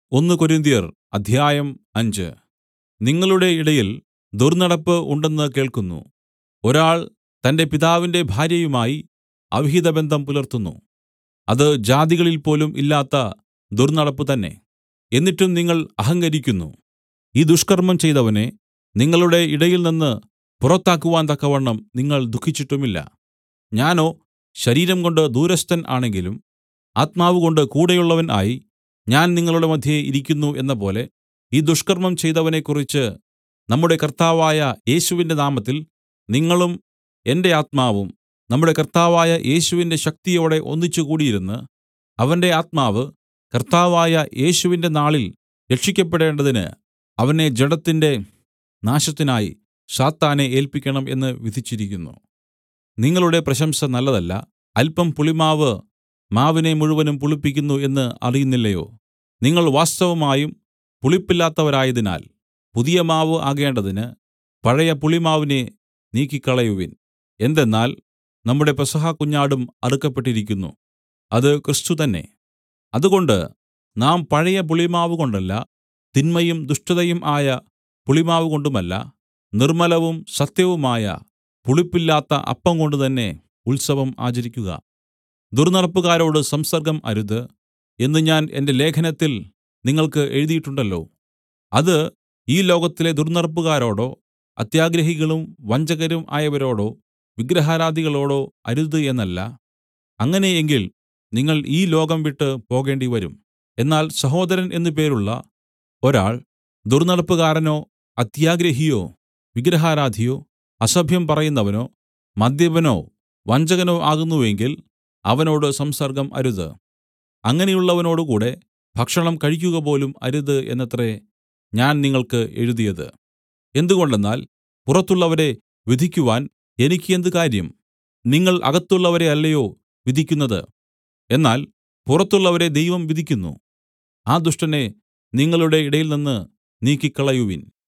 ഒന്ന് കൊരിന്ത്യർ അധ്യായം അഞ്ച് നിങ്ങളുടെ ഇടയിൽ ദുർന്നടപ്പ് ഉണ്ടെന്ന് കേൾക്കുന്നു ഒരാൾ തന്റെ പിതാവിന്റെ ഭാര്യയുമായി അവിഹിതബന്ധം പുലർത്തുന്നു അത് ജാതികളിൽ പോലും ഇല്ലാത്ത ദുർന്നടപ്പ് തന്നെ എന്നിട്ടും നിങ്ങൾ അഹങ്കരിക്കുന്നു ഈ ദുഷ്കർമ്മം ചെയ്തവനെ നിങ്ങളുടെ ഇടയിൽനിന്ന് പുറത്താക്കുവാൻ തക്കവണ്ണം നിങ്ങൾ ദുഃഖിച്ചിട്ടുമില്ല ഞാനോ ശരീരംകൊണ്ട് ദൂരസ്ഥൻ ആണെങ്കിലും ആത്മാവുകൊണ്ട് കൂടെയുള്ളവൻ ആയി ഞാൻ നിങ്ങളുടെ മദ്ധ്യേ ഇരിക്കുന്നു എന്നപോലെ ഈ ദുഷ്കർമ്മം ചെയ്തവനെക്കുറിച്ച് നമ്മുടെ കർത്താവായ യേശുവിന്റെ നാമത്തിൽ നിങ്ങളും എന്റെ ആത്മാവും നമ്മുടെ കർത്താവായ യേശുവിന്റെ ശക്തിയോടെ ഒന്നിച്ച് കൂടിയിരുന്ന് അവന്റെ ആത്മാവ് കർത്താവായ യേശുവിന്റെ നാളിൽ രക്ഷിക്കപ്പെടേണ്ടതിന് അവനെ ജഡത്തിന്റെ നാശത്തിനായി സാത്താനെ ഏല്പിക്കണം എന്ന് വിധിച്ചിരിക്കുന്നു നിങ്ങളുടെ പ്രശംസ നല്ലതല്ല അല്പം പുളിമാവ് മാവിനെ മുഴുവനും പുളിപ്പിക്കുന്നു എന്ന് അറിയുന്നില്ലയോ നിങ്ങൾ വാസ്തവമായും പുളിപ്പില്ലാത്തവരായതിനാൽ പുതിയ മാവ് ആകേണ്ടതിന് പഴയ പുളിമാവിനെ നീക്കിക്കളയുവിൻ എന്തെന്നാൽ നമ്മുടെ പെസഹ കുഞ്ഞാടും അറുക്കപ്പെട്ടിരിക്കുന്നു അത് ക്രിസ്തു തന്നെ അതുകൊണ്ട് നാം പഴയ പുളിമാവ് കൊണ്ടല്ല തിന്മയും ദുഷ്ടതയും ആയ പുളിമാവ് കൊണ്ടുമല്ല നിർമ്മലവും സത്യവുമായ പുളിപ്പില്ലാത്ത അപ്പംകൊണ്ട് തന്നെ ഉത്സവം ആചരിക്കുക ദുർന്നടപ്പുകാരോട് സംസർഗ്ഗം അരുത് എന്ന് ഞാൻ എന്റെ ലേഖനത്തിൽ നിങ്ങൾക്ക് എഴുതിയിട്ടുണ്ടല്ലോ അത് ഈ ലോകത്തിലെ ദുർന്നടപ്പുകാരോടോ അത്യാഗ്രഹികളും വഞ്ചകരും ആയവരോടോ വിഗ്രഹാരാധികളോടോ അരുത് എന്നല്ല അങ്ങനെ എങ്കിൽ നിങ്ങൾ ഈ ലോകം വിട്ട് പോകേണ്ടിവരും എന്നാൽ സഹോദരൻ എന്നു പേരുള്ള ഒരാൾ ദുർന്നടപ്പുകാരനോ അത്യാഗ്രഹിയോ വിഗ്രഹാരാധിയോ അസഭ്യം പറയുന്നവനോ മദ്യപനോ വഞ്ചകനോ ആകുന്നുവെങ്കിൽ അവനോട് സംസർഗ്ഗം അരുത് അങ്ങനെയുള്ളവനോടുകൂടെ ഭക്ഷണം കഴിക്കുക പോലും അരുത് എന്നത്രേ ഞാൻ നിങ്ങൾക്ക് എഴുതിയത് എന്തുകൊണ്ടെന്നാൽ പുറത്തുള്ളവരെ വിധിക്കുവാൻ എനിക്ക് എന്ത് കാര്യം നിങ്ങൾ അകത്തുള്ളവരെ അല്ലയോ വിധിക്കുന്നത് എന്നാൽ പുറത്തുള്ളവരെ ദൈവം വിധിക്കുന്നു ആ ദുഷ്ടനെ നിങ്ങളുടെ ഇടയിൽനിന്ന് നീക്കിക്കളയുവിൻ